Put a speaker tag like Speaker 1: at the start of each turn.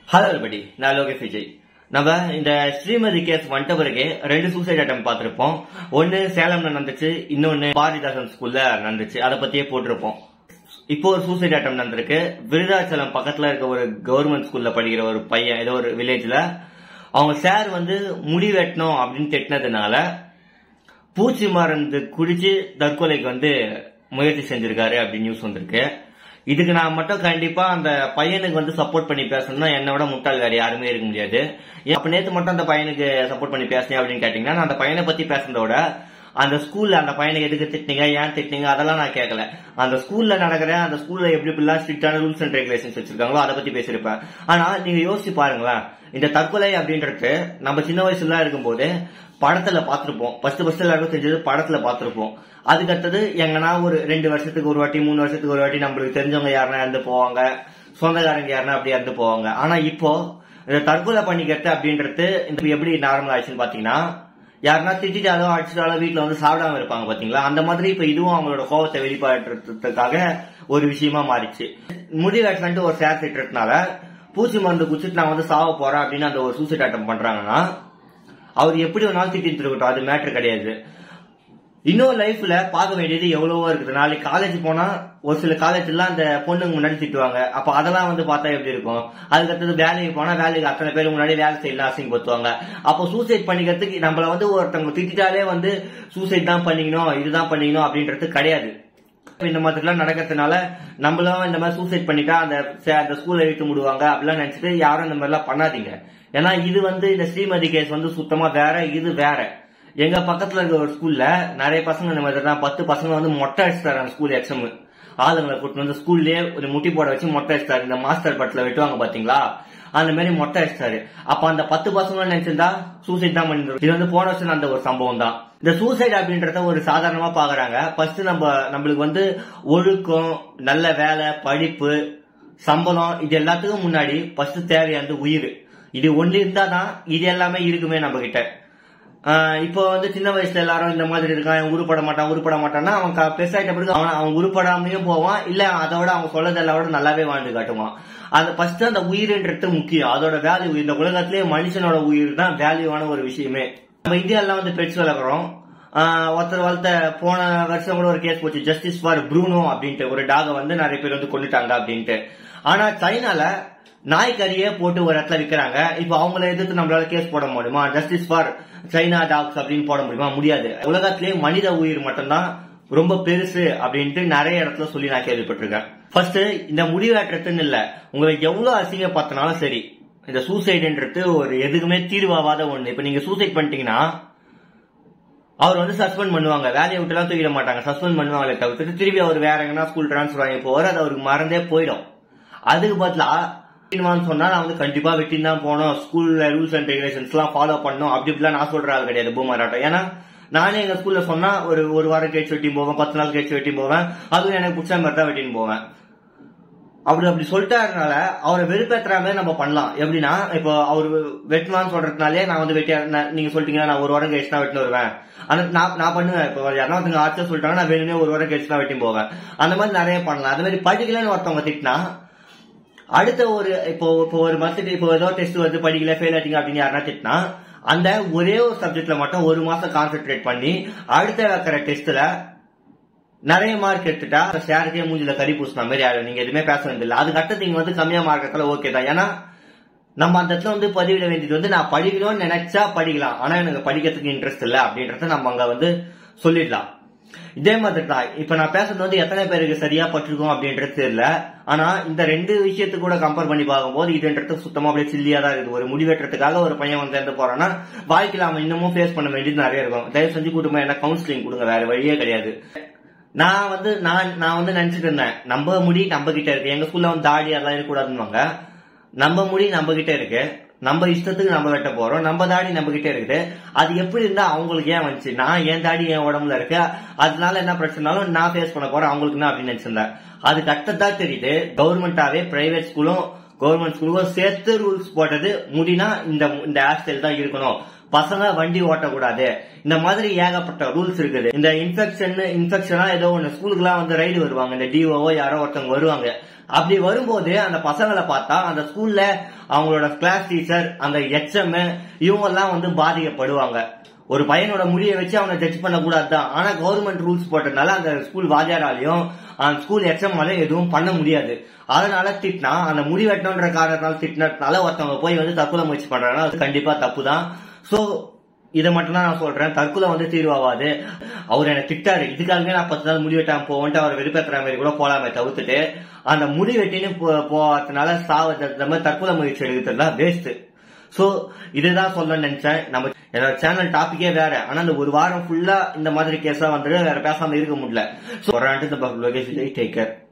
Speaker 1: hello everybody நான் லோகேஷ் விஜய் நம்ம இந்த ஸ்ரீமதி கேஸ் வந்துட்ட பிறகு ரெண்டு சூசைட் அட்டம் பார்த்திருப்போம் ஒன்னு சேலம்ல நடந்துச்சு இன்னொன்னு பாரதிதாசன் ஸ்கூல்ல நடந்துச்சு அதை பத்தியே போட்டிருப்போம் இப்போ ஒரு சூசைட் அட்டம் நடந்திருக்கு விருதாச்சலம் பக்கத்துல இருக்க ஒரு கவர்மெண்ட் ஸ்கூல்ல படிக்கிற ஒரு பையன் ஏதோ ஒரு வில்லேஜ்ல அவங்க சார் வந்து முடி வெட்டணும் அப்படின்னு திட்டினதுனால பூச்சி மருந்து குடிச்சு தற்கொலைக்கு வந்து முயற்சி செஞ்சிருக்காரு அப்படின்னு நியூஸ் வந்திருக்கு இதுக்கு நான் மட்டும் கண்டிப்பா அந்த பையனுக்கு வந்து சப்போர்ட் பண்ணி பேசணும்னா என்னோட முட்டாள் வேற யாருமே இருக்க முடியாது ஏன் அப்ப நேத்து மட்டும் அந்த பையனுக்கு சப்போர்ட் பண்ணி பேசுனேன் அப்படின்னு கேட்டீங்கன்னா நான் அந்த பையனை பத்தி பேசுறத விட அந்த ஸ்கூல்ல அந்த பையனை எதுக்கு திட்டினீங்க ஏன் திட்டினீங்க அதெல்லாம் நான் கேட்கல அந்த ஸ்கூல்ல நடக்கிற அந்த ஸ்கூல்ல எப்படி இப்படிலாம் ஸ்ட்ரிக்டான ரூல்ஸ் அண்ட் ரெகுலேஷன்ஸ் வச்சிருக்காங்களோ அதை பத்தி பேசியிருப்பேன் ஆனா நீங்க யோசிச்சு பாருங்களேன் இந்த தற்கொலை அப்படின்றது நம்ம சின்ன வயசுல இருக்கும்போது படத்துல பார்த்திருப்போம் ஃபர்ஸ்ட் ஃபர்ஸ்ட் எல்லாருக்கும் தெரிஞ்சது படத்துல பார்த்திருப்போம் அதுக்கு அடுத்தது எங்கன்னா ஒரு ரெண்டு வருஷத்துக்கு ஒரு வாட்டி மூணு வருஷத்துக்கு ஒரு வாட்டி நம்மளுக்கு தெரிஞ்சவங்க யாருன்னா இறந்து போவாங்க சொந்தக்காரங்க யாருன்னா அப்படி இறந்து போவாங்க ஆனா இப்போ இந்த தற்கொலை பண்ணிக்கிறது அப்படின்றது இந்த எப்படி நார்மல் ஆயிடுச்சுன்னு பாத்தீங்கன்னா யாருன்னா திட்டாலோ அடிச்சிட்டாலோ வீட்டுல வந்து சாப்பிடாம இருப்பாங்க பாத்தீங்களா அந்த மாதிரி இப்ப இதுவும் அவங்களோட கோவத்தை வெளிப்படுத்துறதுக்காக ஒரு விஷயமா மாறிச்சு முடி வெட்டலன்ட்டு ஒரு சேர் திட்டுறதுனால பூச்சி மருந்து குடிச்சிட்டு நான் வந்து சாவ போறேன் அப்படின்னு அந்த ஒரு சூசைட் அட்டம் பண்றாங்கன்னா அவர் எப்படி ஒரு நாள் திட்டிட்டு இருக்கட்டும் அது மேட்ரு கிடையாது இன்னொரு லைஃப்ல பார்க்க வேண்டியது எவ்வளவோ இருக்குது நாளைக்கு காலேஜ் போனா ஒரு சில காலேஜ்ல அந்த பொண்ணுங்க முன்னாடி திட்டுவாங்க அப்ப அதெல்லாம் வந்து பார்த்தா எப்படி இருக்கும் அதுக்கு அடுத்தது வேலைக்கு போனா வேலைக்கு அத்தனை பேர் முன்னாடி வேலை செய்யலாம் அசிங்கப்படுத்துவாங்க அப்போ சூசைட் பண்ணிக்கிறதுக்கு நம்மள வந்து ஒருத்தவங்க திட்டாலே வந்து சூசைட் தான் பண்ணிக்கணும் இதுதான் பண்ணிக்கணும் அப்படின்றது கிடையாது இந்த மாதிரிலாம் நடக்கிறதுனால நம்மளும் இந்த மாதிரி சூசைட் பண்ணிட்டா அந்த அந்த ஸ்கூல்ல இழுத்து முடுவாங்க அப்படிலாம் நினைச்சிட்டு யாரும் இந்த மாதிரிலாம் பண்ணாதீங்க ஏன்னா இது வந்து இந்த ஸ்ரீமதி கேஸ் வந்து சுத்தமா வேற இது வேற எங்க பக்கத்துல இருக்க ஒரு ஸ்கூல்ல நிறைய பசங்க இந்த மாதிரி தான் பத்து பசங்க வந்து மொட்டை அடிச்சுட்டாரு அந்த ஸ்கூல் எக்ஸாம் ஆளுங்களை கூட்டு வந்து ஸ்கூல்லயே ஒரு முட்டி போட வச்சு மொட்டை அடிச்சிட்டாரு இந்த மாஸ்டர் படத்துல வெட்டுவாங்க பாத்தீங்களா அந்த மாதிரி மொட்டை அடிச்சிட்டாரு அப்ப அந்த பத்து பசங்க நினைச்சிருந்தா சூசைட் தான் பண்ணிருந்தோம் இது வந்து போன வருஷம் அந்த ஒரு சம்பவம் தான் இந்த சூசைட் அப்படின்றத ஒரு சாதாரணமா பாக்குறாங்க ஃபர்ஸ்ட் நம்ம நம்மளுக்கு வந்து ஒழுக்கம் நல்ல வேலை படிப்பு சம்பளம் இது எல்லாத்துக்கும் முன்னாடி ஃபர்ஸ்ட் தேவையானது உயிர் இது ஒன்று இருந்தா தான் இது எல்லாமே இருக்குமே நம்ம கிட்ட இப்போ வந்து சின்ன வயசுல எல்லாரும் இந்த மாதிரி இருக்கான் உருப்பட மாட்டான் உருப்பட மாட்டான்னா அவன் பெருசாயிட்ட பிறகு அவன் அவன் உருப்படாமையும் போவான் இல்ல அதோட அவன் சொல்லதெல்லாம் நல்லாவே வாழ்ந்து காட்டுவான் அது ஃபர்ஸ்ட் அந்த உயிர்ன்றது முக்கியம் அதோட வேல்யூ இந்த உலகத்திலேயே மனுஷனோட உயிர் தான் வேல்யூவான ஒரு விஷயமே நம்ம இந்தியாலாம் வந்து பெட்ஸ் வளர்க்குறோம் ஒருத்தர் வளர்த்த போன வருஷம் கூட ஒரு கேஸ் போச்சு ஜஸ்டிஸ் ஃபார் ப்ரூனோ அப்படின்ட்டு ஒரு டாகை வந்து நிறைய பேர் வந்து கொண்டுட்டாங்க அப்படின்ட்டு ஆனா சைனால நாய்க்கறியே போட்டு ஒரு இடத்துல விற்கிறாங்க இப்போ அவங்கள எதிர்த்து நம்மளால கேஸ் போட முடியுமா ஜஸ்டிஸ் ஃபார் சைனா டாக்ஸ் அப்படின்னு போட முடியுமா முடியாது உலகத்திலேயே மனித உயிர் மட்டும்தான் ரொம்ப பெருசு அப்படின்ட்டு நிறைய இடத்துல சொல்லி நான் கேள்விப்பட்டிருக்கேன் ஃபர்ஸ்ட் இந்த முடிவேற்றத்துன்னு இல்ல உங்களுக்கு எவ்வளவு அசிங்க பார்த்தனாலும் சரி இந்த சூசைடுன்றது ஒரு எதுக்குமே தீர்வாவாத ஒண்ணு இப்ப நீங்க சூசைட் பண்ணிட்டீங்கன்னா அவர் வந்து சஸ்பெண்ட் பண்ணுவாங்க வேலையை விட்டுலாம் தூக்கிட மாட்டாங்க சஸ்பெண்ட் பண்ணுவாங்களே தவிர்த்துட்டு திருப்பி அவர் வேற எங்கன்னா ஸ்கூல் டிரான்ஸ்பர் ஆகி போவார் அது அவருக்கு மறந்தே போயிடும் அதுக்கு பதிலா சொன்னா நான் வந்து கண்டிப்பா வெட்டின்னு தான் போனோம் ஸ்கூல்ல ரூல்ஸ் அண்ட் ரெகுலேஷன்ஸ் எல்லாம் ஃபாலோ பண்ணணும் அப்படி இப்படிலாம் நான் சொல்ற ஆள் கிடையாது பூமராட்டம் ஏன்னா நானே எங்க ஸ்கூல்ல சொன்னா ஒரு ஒரு வாரம் கேட்சி வெட்டி போவேன் பத்து நாள் கேட்சி வெட்டி போவேன் அதுவும் எனக்கு பிடிச்ச மாதிரி தான் வெட்டின்னு போவேன் அப்படி அப்படி சொல்லிட்டாருனால அவரை வெறுப்பேற்றுற மாதிரி நம்ம பண்ணலாம் எப்படின்னா இப்போ அவர் வெட்டலாம்னு சொல்றதுனாலே நான் வந்து வெட்டியா நீங்க சொல்லிட்டீங்கன்னா நான் ஒரு வாரம் கழிச்சு தான் வெட்டின்னு வருவேன் ஆனா நான் நான் பண்ணுவேன் இப்போ யாரா ஒருத்தங்க ஆச்சா சொல்லிட்டாங்க நான் வேணுமே ஒரு வாரம் கழிச்சு தான் வெட்டி போவேன் அந்த மாதிரி நிறைய பண்ணலாம் அந்த மாதிரி படிக்கலன்னு ஒருத்தவங்க திட்டினா அடுத்த ஒரு இப்போ இப்போ ஒரு மந்த் இப்போ ஏதோ டெஸ்ட் வந்து படிக்கல ஃபெயில் ஆயிட்டீங்க அப்படின்னு யாருன்னா திட்டினா அந்த ஒரே ஒரு சப்ஜெக்ட்ல மட்டும் ஒரு மாசம் கான்சென்ட்ரேட் பண்ணி அடுத்த வைக்கிற டெஸ்ட்ல நிறைய மார்க் எடுத்துட்டா ஷேருக்கே மூஞ்சில கறி பூசின மாதிரி ஆயிடும் நீங்க எதுவுமே பேச வேண்டியதில்லை அதுக்கு அடுத்து நீங்க வந்து கம்மியா மார்க் எடுத்தாலும் ஓகே தான் ஏன்னா நம்ம அந்த இடத்துல வந்து பதிவிட வேண்டியது வந்து நான் படிக்கணும்னு நினைச்சா படிக்கலாம் ஆனா எனக்கு படிக்கிறதுக்கு இன்ட்ரெஸ்ட் இல்லை அப்படின்றத நம்ம அங்க வந்து சொல்லிடலாம் இதே மாதிரி தான் இப்ப நான் பேசுறது வந்து எத்தனை பேருக்கு சரியா பட்டிருக்கோம் அப்படின்றது தெரியல ஆனா இந்த ரெண்டு விஷயத்து கூட கம்பேர் பண்ணி பார்க்கும்போது இதுன்றது சுத்தமா அப்படியே சில்லியா தான் இருக்குது ஒரு முடிவெட்டுறதுக்காக ஒரு பையன் வந்து இருந்து போறான்னா வாழ்க்கையில அவன் இன்னமும் ஃபேஸ் பண்ண வேண்டியது நிறைய இருக்கும் தயவு செஞ்சு கூட்டமா என்ன கவுன்சிலிங் கொடுங்க வேற வழியே கிடையாது நான் வந்து நான் நான் வந்து நினைச்சிட்டு இருந்தேன் நம்ம முடி நம்ம கிட்ட இருக்கு எங்க ஸ்கூல்ல வந்து தாடி அதெல்லாம் இருக்கக்கூடாதுன்னு நம்ம முடி நம்ம கிட்ட இருக்கு நம்ம இஷ்டத்துக்கு நம்ம வெட்ட போறோம் நம்ம தாடி நம்ம கிட்ட இருக்குது அது எப்படி இருந்தா அவங்களுக்கு ஏன் வந்துச்சு நான் என் தாடி என் உடம்புல இருக்கு அதனால என்ன பிரச்சனாலும் நான் ஃபேஸ் பண்ண போறேன் அவங்களுக்கு தான் அப்படின்னு நினைச்சிருந்தேன் அது கட்டத்தான் தெரியுது கவர்மெண்டாவே பிரைவேட் ஸ்கூலும் கவர்மெண்ட் ஸ்கூலுக்கும் சேர்த்து ரூல்ஸ் போட்டது முடினா இந்த இந்த ஹேர் ஸ்டைல் தான் இருக்கணும் பசங்க வண்டி ஓட்டக்கூடாது இந்த மாதிரி ஏகப்பட்ட ரூல்ஸ் இருக்குது இந்த இன்ஃபெக்ஷன் இன்ஃபெக்ஷனா ஏதோ ஒன்று ஸ்கூலுக்குலாம் வந்து ரைடு வருவாங்க இந்த டிஓஓ யாரோ ஒருத்தவங்க வருவாங்க அப்படி வரும்போது அந்த பசங்களை பார்த்தா அந்த ஸ்கூல்ல அவங்களோட கிளாஸ் டீச்சர் அந்த எச்எம் இவங்க எல்லாம் வந்து பாதிக்கப்படுவாங்க ஒரு பையனோட முடியை வச்சு அவனை ஜட்ஜ் பண்ண கூடாது தான் ஆனா கவர்மெண்ட் ரூல்ஸ் போட்டதுனால அந்த ஸ்கூல் வாத்தியாராலையும் அந்த ஸ்கூல் எச்எம் எதுவும் பண்ண முடியாது அதனால திட்டினா அந்த முடி வெட்டணுன்ற காரணத்தால திட்டினதுனால ஒருத்தவங்க போய் வந்து தற்கொலை முயற்சி பண்றாங்கன்னா அது கண்டிப்பா தப்பு தான் சோ இதை மட்டும் தான் நான் சொல்றேன் தற்கொலை வந்து தீர்வாகாது அவர் எனக்கு திட்டாரு இதுக்காகவே நான் பத்து நாள் முடி வெட்டாம போவன்ட்டு அவர் வெறுப்பேற்றுற மாதிரி கூட போலாமே தவிர்த்துட்டு அந்த முடி வெட்டின்னு போ- போறதுனால சாவ இந்த மாதிரி தற்கொலை முயற்சி எடுக்கிறதுலாம் வேஸ்ட் சோ இதுதான் சொல்ல நினைச்சேன் நம்ம என்னோட சேனல் டாபிக்கே வேற ஆனா இந்த ஒரு வாரம் ஃபுல்லா இந்த மாதிரி கேஸா வந்துட்டு வேற பேசாம இருக்க முடியல சோ டேக் கேர்